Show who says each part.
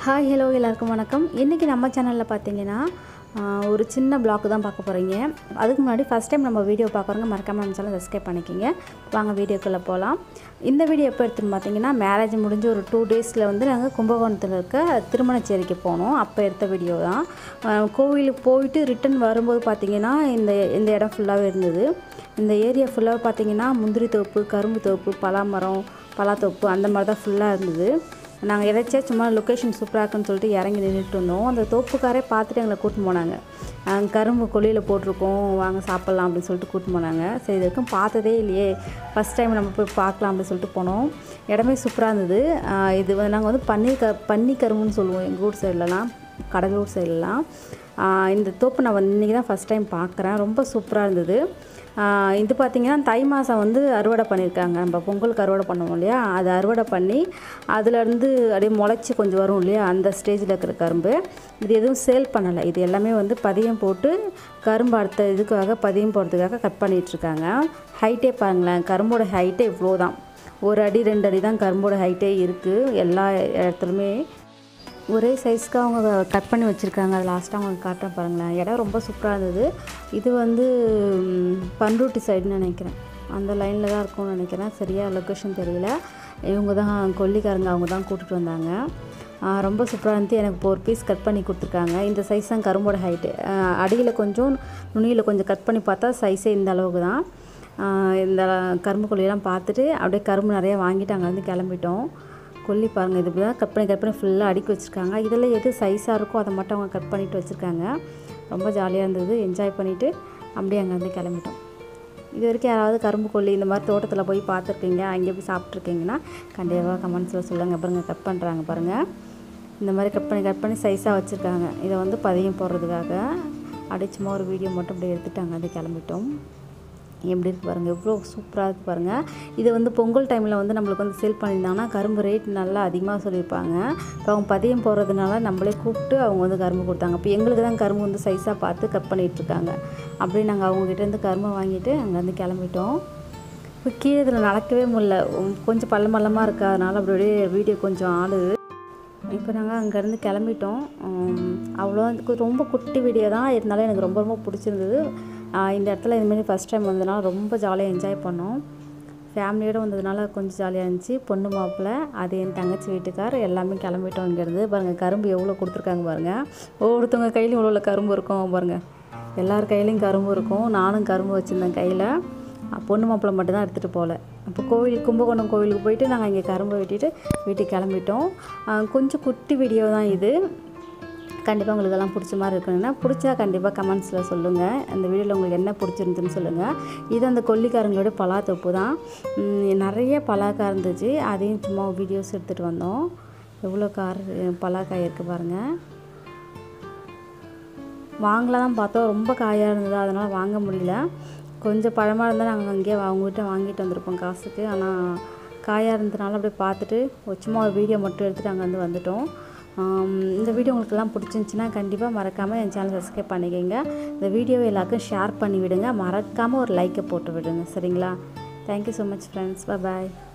Speaker 1: hi hello எல்லாருக்கும் வணக்கம் இன்றைக்கி நம்ம சேனலில் பார்த்தீங்கன்னா ஆஹ், ஒரு சின்ன பிளாக் தான் பார்க்க போகிறீங்க அதுக்கு முன்னாடி ஃபஸ்ட் டைம் நம்ம வீடியோ பார்க்குறவங்க மறக்காமல் நம்ம சேனல் சப்ஸ்கிரைப் பண்ணிக்கிங்க வாங்க வீடியோக்குள்ளே போகலாம் இந்த வீடியோ எப்போ எடுத்துன்னு பார்த்தீங்கன்னா மேரேஜ் முடிஞ்சு ஒரு டூ டேஸில் வந்து நாங்கள் கும்பகோணத்தில் இருக்க திருமணச்சேரிக்கு போனோம் அப்போ எடுத்த வீடியோ தான் ஆஹ், கோவிலுக்கு போயிட்டு ரிட்டன் வரும்போது பார்த்தீங்கன்னா இந்த இந்த இடம் ஃபுல்லாகவே இருந்தது இந்த ஏரியா ஃபுல்லாக பார்த்தீங்கன்னா முந்திரி தோப்பு கரும்பு தோப்பு பலாமரம் பலாத்தோப்பு அந்த மாதிரி தான் ஃபுல்லாக இருந்தது நாங்கள் எதாச்சியா சும்மா லொக்கேஷன் சூப்பராக இருக்குன்னு சொல்லிட்டு இறங்கி நின்றுட்டு இருந்தோம் அந்த தோப்புக்காரே பார்த்துட்டு எங்களை கூட்டின்னு போனாங்க அஹ் கரும்பு கொல்லியில் போட்டிருக்கோம் வாங்க சாப்பிட்லாம் அப்படின்னு சொல்லிட்டு கூட்டின்னு போனாங்க சரி இது வரைக்கும் பார்த்ததே இல்லையே ஃபஸ்ட் டைம் நம்ம போய் பார்க்கலாம் அப்படின்னு சொல்லிட்டு போனோம் இடமே சூப்பராக இருந்தது அஹ் இது வந்து நாங்கள் வந்து பன்னீர் க பன்னி கரும்புன்னு சொல்லுவோம் எங்கள் ஊர் சைட்லலாம் கடலூர் சைட்லலாம் ஆஹ் இந்த தோப்பு நான் வந்து இன்றைக்கி தான் ஃபஸ்ட் டைம் பார்க்குறேன் ரொம்ப சூப்பராக இருந்தது ஆஹ் இது பார்த்திங்கன்னா தை மாதம் வந்து அறுவடை பண்ணியிருக்காங்க நம்ம பொங்கலுக்கு அறுவடை பண்ணுவோம் இல்லையா அது அறுவடை பண்ணி அதுலேருந்து அப்படியே முளைச்சி கொஞ்சம் வரும் இல்லையா அந்த ஸ்டேஜில் இருக்கிற கரும்பு இது எதுவும் சேல் பண்ணலை இது எல்லாமே வந்து பதியம் போட்டு கரும்பு அடுத்த இதுக்காக பதியம் போடுறதுக்காக கட் பண்ணிகிட்ருக்காங்க ஹைட்டே பாருங்களேன் கரும்போட ஹைட்டே இவ்வளோ தான் ஒரு அடி ரெண்டு அடி தான் கரும்போட ஹைட்டே இருக்குது எல்லா இடத்துலையுமே ஒரே சைஸ்க்கு அவங்க கட் பண்ணி வச்சுருக்காங்க அது லாஸ்ட்டாக அவங்க காட்டுறேன் பாருங்களேன் இடம் ரொம்ப சூப்பராக இருந்தது இது வந்து ம், பண்ருட்டி சைடுன்னு நினைக்கிறேன் அந்த லைனில் தான் இருக்கும்னு நினைக்கிறேன் சரியாக லொக்கேஷன் தெரியல இவங்க தான் கொல்லிக்காரங்க அவங்க தான் கூட்டிகிட்டு வந்தாங்க ஆ, ரொம்ப சூப்பராக இருந்துச்சு எனக்கு இப்போ ஒரு பீஸ் கட் பண்ணி கொடுத்துருக்காங்க இந்த சைஸ் தான் கரும்போட ஹைட்டு அடியில் கொஞ்சம் நுனியில் கொஞ்சம் கட் பண்ணி பார்த்தா சைஸே இந்த அளவுக்கு தான் ஆ, இந்த கரும்பு கொல்லியெல்லாம் பார்த்துட்டு அப்படியே கரும்பு நிறைய வாங்கிட்டு அங்கே வந்து கிளம்பிட்டோம் கொல்லி பாருங்கள் இது தான் கட் பண்ணி கட் பண்ணி ஃபுல்லாக அடுக்கி வச்சுருக்காங்க இதில் எது சைஸாக இருக்கோ அதை மட்டும் அவங்க கட் பண்ணிட்டு வச்சுருக்காங்க ரொம்ப ஜாலியாக இருந்தது என்ஜாய் பண்ணிவிட்டு அப்படியே அங்கே வந்து கிளம்பிட்டோம் இது வரைக்கும் யாராவது கரும்பு கொல்லி இந்த மாதிரி தோட்டத்தில் போய் பார்த்துருக்கீங்க அங்கே போய் சாப்பிட்ருக்கீங்கன்னா கண்டிப்பாக கமெண்ட்ஸில் சொல்லுங்கள் பாருங்கள் கட் பண்ணுறாங்க பாருங்கள் இந்த மாதிரி கட் பண்ணி கட் பண்ணி சைஸாக வச்சுருக்காங்க இதை வந்து பதியம் போடுறதுக்காக அப்படியே சும்மா ஒரு வீடியோ மட்டும் அப்படியே எடுத்துட்டு அங்கே வந்து கிளம்பிட்டோம் எப்படி இருக்கு பாருங்கள் எவ்வளோ சூப்பராக இருக்குது பாருங்கள் இது வந்து பொங்கல் டைமில் வந்து நம்மளுக்கு வந்து சேல் பண்ணியிருந்தாங்கன்னா கரும்பு ரேட் நல்லா அதிகமாக சொல்லியிருப்பாங்க இப்போ அவங்க பதியம் போடுறதுனால நம்மளே கூப்பிட்டு அவங்க வந்து கரும்பு கொடுத்தாங்க இப்போ எங்களுக்கு தான் கரும்பு வந்து சைஸாக பார்த்து கட் பண்ணிகிட்டு இருக்காங்க அப்படியே நாங்கள் அவங்ககிட்டேருந்து கரும்பு வாங்கிட்டு அங்கே வந்து கிளம்பிட்டோம் இப்போ கீழே இதில் நடக்கவே முடியல உம், கொஞ்சம் பள்ளம் பள்ளமாக இருக்கா அதனால் அப்படியே வீடியோ கொஞ்சம் ஆடுது இப்போ நாங்கள் அங்கேருந்து கிளம்பிட்டோம் உம், அவ்வளோ கு- ரொம்ப குட்டி வீடியோ தான் இருந்தாலும் எனக்கு ரொம்ப ரொம்ப பிடிச்சிருந்தது ஆஹ் இந்த இடத்துல இதுமாரி ஃபஸ்ட் டைம் வந்ததுனால ரொம்ப ஜாலியாக என்ஜாய் பண்ணோம் ஃபேமிலியோடு வந்ததுனால கொஞ்சம் ஜாலியாக இருந்துச்சு பொண்ணு மாப்பிள்ளை அது என் தங்கச்சி வீட்டுக்கார் எல்லாமே கிளம்பிட்டோம் இங்கேருந்து பாருங்கள் கரும்பு எவ்வளோ கொடுத்துருக்காங்க பாருங்கள் ஒவ்வொருத்தவங்க கையிலையும் இவ்வளோ கரும்பு இருக்கும் பாருங்கள் எல்லார் கையிலையும் கரும்பு இருக்கும் நானும் கரும்பு வச்சுருந்தேன் கையில் பொண்ணு மாப்பிள்ளை மட்டும் தான் எடுத்துகிட்டு போகல அப்போ கோவில் கும்பகோணம் கோவிலுக்கு போயிட்டு நாங்கள் இங்கே கரும்பை வெட்டிட்டு வீட்டுக்கு கிளம்பிட்டோம் ஆஹ் கொஞ்சம் குட்டி வீடியோ தான் இது கண்டிப்பாக உங்களுக்கு எல்லாம் பிடிச்ச மாதிரி இருக்கணும்னா பிடிச்சா கண்டிப்பாக கமெண்ட்ஸில் சொல்லுங்கள் அந்த வீடியோவில் உங்களுக்கு என்ன பிடிச்சிருந்துன்னு சொல்லுங்கள் இது அந்த கொல்லிக்காரங்களோட பலாத்தொப்பு தான் உம், நிறைய பலாக்காய் இருந்துச்சு அதையும் சும்மா வீடியோஸ் எடுத்துகிட்டு வந்தோம் எவ்வளோ கார் பலாக்காய் இருக்குது பாருங்கள் வாங்கலாம் தான் பார்த்தோம் ரொம்ப காயாக இருந்தது அதனால் வாங்க முடியல கொஞ்சம் பழமாக இருந்தால் நாங்கள் அங்கேயே அவங்ககிட்ட வாங்கிட்டு வந்திருப்போம் காசுக்கு ஆனால் காயாக இருந்ததுனால அப்படியே பார்த்துட்டு ஒரு சும்மா ஒரு வீடியோ மட்டும் எடுத்துகிட்டு அங்கே வந்து வந்துட்டோம் ஆம், இந்த வீடியோ உங்களுக்கெல்லாம் பிடிச்சிருந்துச்சின்னா கண்டிப்பாக மறக்காமல் என் சேனல் சப்ஸ்கிரைப் பண்ணிக்கோங்க இந்த வீடியோவை எல்லாருக்கும் ஷேர் பண்ணி விடுங்க மறக்காமல் ஒரு லைக்கை போட்டு விடுங்க சரிங்களா தேங்க்யூ ஸோ மச் ஃப்ரெண்ட்ஸ் பாய்